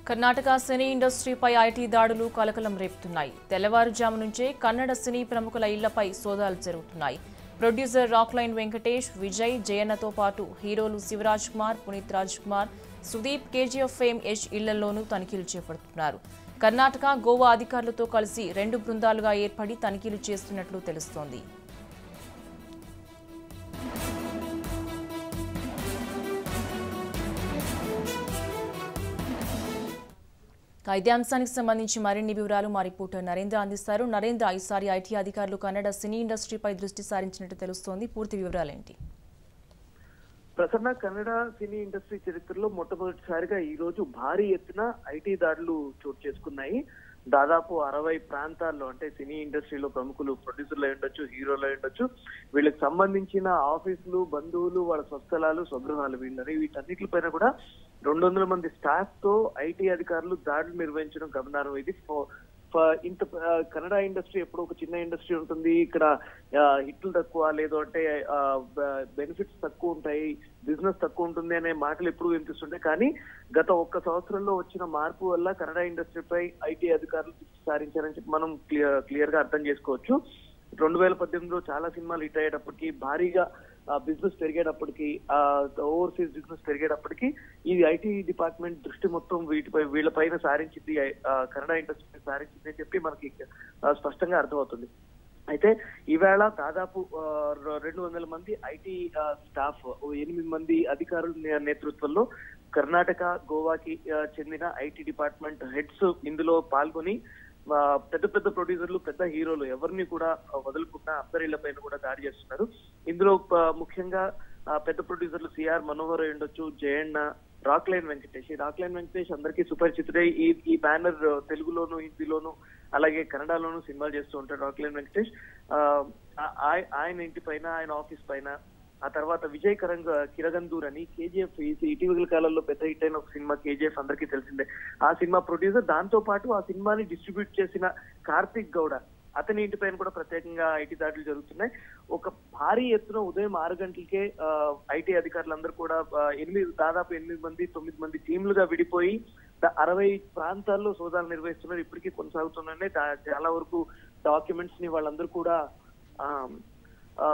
కర్ణాటక సినీ ఇండస్ట్రీపై IT దాడులు కలకలం రేపుతున్నాయి తెల్లవారుజాము నుంచే కన్నడ సినీ ప్రముఖుల ఇళ్లపై సోదాలు జరుగుతున్నాయి ప్రొడ్యూసర్ రాక్లైన్ వెంకటేష్ విజయ్ జయన్నతో పాటు హీరోలు శివరాజ్ కుమార్ పునీత్ రాజ్ కుమార్ సుదీప్ కేజీఎఫ్ ఫేమ్ యష్ ఇళ్లలోనూ తనిఖీలు చేపడుతున్నారు కర్ణాటక గోవా అధికారులతో కలిసి రెండు బృందాలుగా ఏర్పడి తనిఖీలు చేస్తున్నట్లు తెలుస్తోంది ఇక ఇదే అంశానికి సంబంధించి మరిన్ని వివరాలు మా రిపోర్టర్ నరేంద్ర అందిస్తారు నరేంద్ర ఈసారి ఐటీ అధికారులు కన్నడ సినీ ఇండస్ట్రీపై దృష్టి సారించినట్టు తెలుస్తోంది పూర్తి వివరాలేంటి ప్రసన్న కన్నడ సినీ ఇండస్ట్రీ చరిత్రలో మొట్టమొదటిసారిగా ఈ రోజు భారీ ఎత్తున ఐటీ దాడులు చోటు చేసుకున్నాయి దాదాపు అరవై ప్రాంతాల్లో అంటే సినీ ఇండస్ట్రీలో ప్రముఖులు ప్రొడ్యూసర్లు అయి ఉండొచ్చు హీరోలు అయి ఉండొచ్చు వీళ్ళకి సంబంధించిన ఆఫీసులు బంధువులు వాళ్ళ స్వస్థలాలు స్వగృహాలు వీళ్ళని వీటన్నిటిపైన కూడా రెండు వందల మంది స్టాఫ్ తో ఐటీ అధికారులు దాడులు నిర్వహించడం గమనార్హం ఇది ఫో- ఫ- ఇంత ఆ, కన్నడ ఇండస్ట్రీ ఎప్పుడు ఒక చిన్న ఇండస్ట్రీ ఉంటుంది ఇక్కడ ఆ, హిట్లు తక్కువ లేదు అంటే బెనిఫిట్స్ తక్కువ ఉంటాయి బిజినెస్ తక్కువ ఉంటుంది అనే మాటలు ఎప్పుడు వినిపిస్తుంటాయి కానీ గత ఒక్క సంవత్సరంలో వచ్చిన మార్పు వల్ల కన్నడ ఇండస్ట్రీపై ఐటీ అధికారులు దృష్టి సారించారని చెప్పి మనం క్లియర్ క్లియర్ గా అర్థం చేసుకోవచ్చు రెండు వేల పద్దెనిమిదిలో చాలా సినిమాలు హిట్ అయ్యేటప్పటికి భారీగా బిజినెస్ పెరిగేటప్పటికి ఓవర్సీస్ బిజినెస్ పెరిగేటప్పటికి ఈ ఐటీ డిపార్ట్మెంట్ దృష్టి మొత్తం వీటిపై వీళ్ళపైన సారించింది ఆ, కన్నడ ఇండస్ట్రీ సారించింది అని చెప్పి మనకి ఆ, స్పష్టంగా అర్థమవుతుంది అయితే ఈవేళ దాదాపు ఆ, రె- రెండు వందల మంది ఐటీ స్టాఫ్ ఓ ఎనిమిది మంది అధికారుల నే- నేతృత్వంలో కర్ణాటక గోవాకి ఆ, చెందిన ఐటీ డిపార్ట్మెంట్ హెడ్స్ ఇందులో పాల్గొని ఆ, పెద్ద పెద్ద ప్రొడ్యూసర్లు పెద్ద హీరోలు ఎవరిని కూడా వదులుకుండా అందరిళ్ల పైన కూడా దాడి చేస్తున్నారు ఇందులో ఆ, ముఖ్యంగా ఆ, పెద్ద ప్రొడ్యూసర్లు సిఆర్ మనోహర్ అయి ఉండొచ్చు జయన్న రాక్ లైన్ వెంకటేష్ ఈ రాక్ లైన్ వెంకటేష్ అందరికీ సుపరిచితుడే ఈ ఈ బ్యానర్ తెలుగులోను హిందీలోను అలాగే కన్నడలోను సినిమాలు చేస్తూ ఉంటాడు రాక్ లైన్ వెంకటేష్ ఆ, ఆ- ఆయ- ఆయన ఇంటి పైన ఆయన ఆఫీస్ పైన ఆ తర్వాత విజయ్ కరంగ్ కిరగందూర్ అని కేజీఎఫ్ ఇటీవల కాలంలో పెద్ద హిట్ అయిన ఒక సినిమా కేజీఎఫ్ అందరికీ తెలిసిందే ఆ సినిమా ప్రొడ్యూసర్ దాంతో పాటు ఆ సినిమాని డిస్ట్రిబ్యూట్ చేసిన కార్తిక్ గౌడ అతని ఇంటి పైన కూడా ప్రత్యేకంగా ఐటీ దాడులు జరుగుతున్నాయి ఒక భారీ ఎత్తున ఉదయం ఆరు గంటలకే ఐటీ అధికారులందరూ కూడా ఆ, ఎనిమిది దాదాపు ఎనిమిది మంది తొమ్మిది మంది టీంలుగా విడిపోయి ద- అరవై ప్రాంతాల్లో సోదాలు నిర్వహిస్తున్నారు ఇప్పటికీ కొనసాగుతున్నాయి దా- చాలా వరకు డాక్యుమెంట్స్ ని వాళ్ళందరూ కూడా ఆ, ఆ,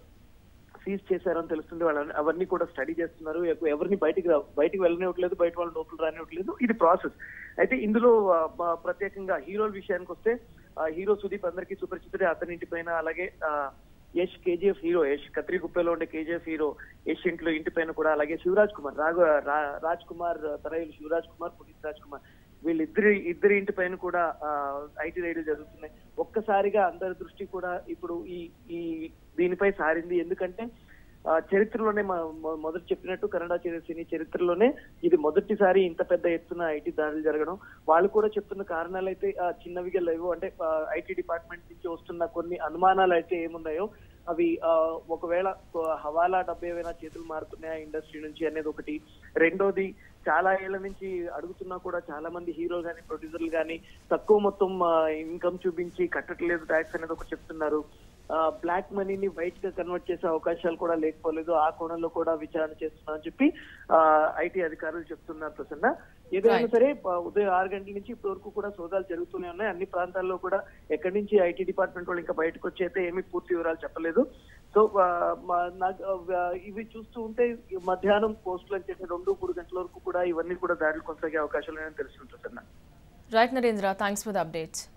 సీజ్ చేశారని తెలుస్తుంది వాళ్ళని అవన్నీ కూడా స్టడీ చేస్తున్నారు ఎవ- ఎవరిని బయటికి రా- బయటికి వెళ్ళనివ్వట్లేదు బయట వాళ్ళు లోపల రానివ్వట్లేదు ఇది ప్రాసెస్ అయితే ఇందులో ఆ, బ- ప్రత్యేకంగా హీరోల విషయానికి వస్తే ఆ, హీరో సుదీప్ అందరికీ సుపరిచితుడే అతని ఇంటి పైన అలాగే ఆ, యష్ కేజీఎఫ్ హీరో యష్ కత్రి గుప్పలో ఉండే కేజీఎఫ్ హీరో యష్ ఇంట్లో ఇంటి పైన కూడా అలాగే శివరాజ్ కుమార్ రాఘ రా- రాజ్ కుమార్ తరయులు శివరాజ్ కుమార్ పునీత్ రాజ్ కుమార్ వీళ్ళిద్దరి ఇద్దరి ఇంటి పైన కూడా ఐటీ రైడ్లు జరుగుతున్నాయి ఒక్కసారిగా అందరి దృష్టి కూడా ఇప్పుడు ఈ ఈ దీనిపై సారింది ఎందుకంటే ఆ, చరిత్రలోనే మ- మొ- మొదటి చెప్పినట్టు కన్నడ చరి- సినీ చరిత్రలోనే ఇది మొదటిసారి ఇంత పెద్ద ఎత్తున ఐటీ దాడులు జరగడం వాళ్ళు కూడా చెప్తున్న కారణాలు అయితే ఆ, చిన్నవిగా లేవు అంటే ఐటీ డిపార్ట్మెంట్ నుంచి వస్తున్న కొన్ని అనుమానాలు అయితే ఏమున్నాయో అవి ఆ, ఒకవేళ ఆ, హవాలా డబ్బు ఏమైనా చేతులు మారుతున్నాయా ఇండస్ట్రీ నుంచి అనేది ఒకటి రెండోది చాలా ఏళ్ల నుంచి అడుగుతున్నా కూడా చాలా మంది హీరోలు కానీ ప్రొడ్యూసర్లు కానీ తక్కువ మొత్తం ఇన్కమ్ చూపించి కట్టట్లేదు ట్యాక్స్ అనేది ఒకటి చెప్తున్నారు బ్లాక్ మనీని వైట్ గా కన్వర్ట్ చేసే అవకాశాలు కూడా లేకపోలేదు ఆ కోణంలో కూడా విచారణ చేస్తున్నా అని చెప్పి ఐటీ అధికారులు చెప్తున్నారు ప్రసన్న ఏదైనా Right. సరే ఆ, ఉదయం ఆరు గంటల నుంచి ఇప్పటి వరకు కూడా సోదాలు జరుగుతూనే ఉన్నాయి అన్ని ప్రాంతాల్లో కూడా ఎక్కడి నుంచి ఐటీ డిపార్ట్మెంట్ వాళ్ళు ఇంకా బయటకు వచ్చి అయితే ఏమీ పూర్తి వివరాలు చెప్పలేదు సో ఆ, మా- నాకు ఆ, ఇవి చూస్తూ ఉంటే ఈ మధ్యాహ్నం పోస్టులు అని చెప్పి రెండు మూడు గంటల వరకు కూడా ఇవన్నీ కూడా దాడులు కొనసాగే అవకాశాలు ఉన్నాయని తెలుస్తుంటుంది అన్న right Narendra thanks for the updates